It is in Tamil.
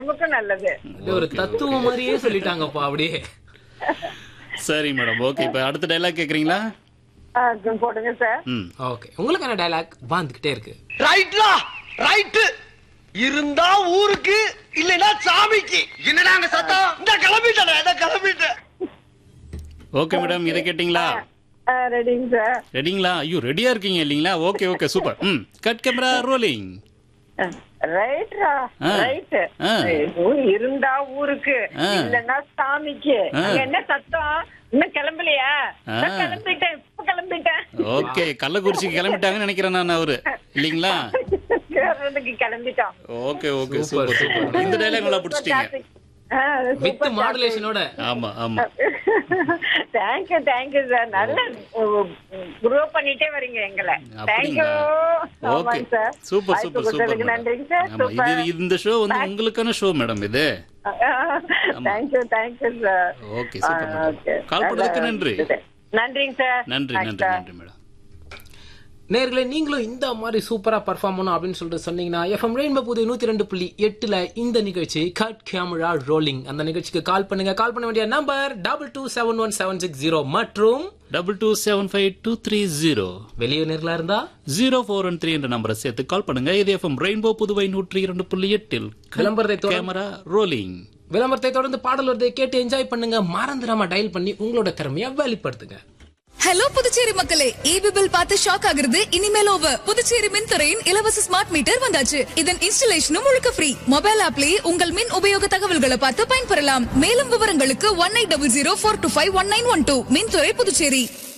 நமக்கும் நல்லது இது ஒரு தத்துவம் மாதிரியே சொல்லிட்டாங்கப்பா அப்படியே சரி மேடம் ஓகே இப்ப அடுத்த டைலாக் கேக்குறீங்களா ஆ, போடுங்க சார் ம் ஓகே உங்களுக்கான டயலாக் வந்துகிட்டே இருக்கு ரைட்லா ரைட்டு இருந்தா ஊருக்கு இல்லைன்னா சாமிக்கு என்னடா அங்க சத்தம் இந்த கிளம்பிட்டேன் இந்த கிளம்பிட்டேன் ஓகே மேடம் இதை கேட்டிங்களா ரெடிங்க சார் ரெடிங்களா ஐயோ ரெடியா இருக்கீங்க இல்லீங்களா ஓகே ஓகே சூப்பர் ம் கட் கேமரா ரோலிங் ரைட்ரா ஆ. ரைட் ஆ. இருந்தா ஊருக்கு ஆ. இல்லன்னா சாமிக்கு ஆ. அங்க என்ன சத்தம் இன்னும் கிளம்பலையா ஆ. நான் கிளம்பிட்டேன் இப்ப கிளம்பிட்டேன் ஓகே கள்ளக்குறிச்சிக்கு கிளம்பிட்டாங்கன்னு நினைக்கிறேன் நான் அவரு இல்லீங்களா கேரளத்துக்கு கிளம்பிட்டோம் okay okay Super, super super இந்த டைலாக் நல்லா பிடிச்சிட்டீங்க ஆ, வித் super மாடுலேஷனோட ஆமா ஆமா தேங்க்யூ தேங்க்யூ சார் நல்லா குரோ பண்ணிட்டே வரீங்க எங்களை தேங்க்யூ அப்படிங்களா okay sir super super super நன்றிங்க சார் ஆமா இது இது- இந்த ஷோ வந்து உங்களுக்கான ஷோ மேடம் இது thank you thank you sir okay super madam call பண்ணதுக்கு நன்றி நன்றிங்க சார் நன்றி நன்றி நன்றி மேடம் நேர்களே நீங்களும் இந்த மாதிரி சூப்பரா பர்ஃபார்ம் பண்ணணும் அப்படின்னு சொல்லிட்டு சொன்னீங்கன்னா எஃப்எம் ரெயின்போ புது நூத்தி ரெண்டு புள்ளி எட்டுல இந்த நிகழ்ச்சி கட் கேமரா ரோலிங் அந்த நிகழ்ச்சிக்கு கால் பண்ணுங்க கால் பண்ண வேண்டிய number double two seven one seven six zero மற்றும் double two seven five two three zero வெளியே நேர்களா இருந்தா ஜீரோ ஃபோர் ஒன் த்ரீ என்ற நம்பரை சேர்த்து கால் பண்ணுங்க இது எஃப்எம் ரெயின்போ புதுவை நூற்றி இரண்டு புள்ளி எட்டில் விளம்பரத்தை தொடர்ந்து கேமரா ரோலிங் விளம்பரத்தை தொடர்ந்து பாடல் வருதை கேட்டு என்ஜாய் பண்ணுங்க மறந்துடாம டயல் பண்ணி உங்களோட திறமையை வெளிப்படுத்துங்க ஹலோ புதுச்சேரி மக்களே ஈபி பில் பார்த்து ஷாக் ஆகுறது இனிமேல் ஓவர் புதுச்சேரி மின்துறையின் இலவச ஸ்மார்ட் மீட்டர் வந்தாச்சு இதன் இன்ஸ்டலேஷனும் முழுக்க ஃப்ரீ மொபைல் ஆப்லயே உங்கள் மின் உபயோக தகவல்களை பார்த்து பயன்பெறலாம் மேலும் விவரங்களுக்கு one eight double zero four two five one nine one two மின்துறை புதுச்சேரி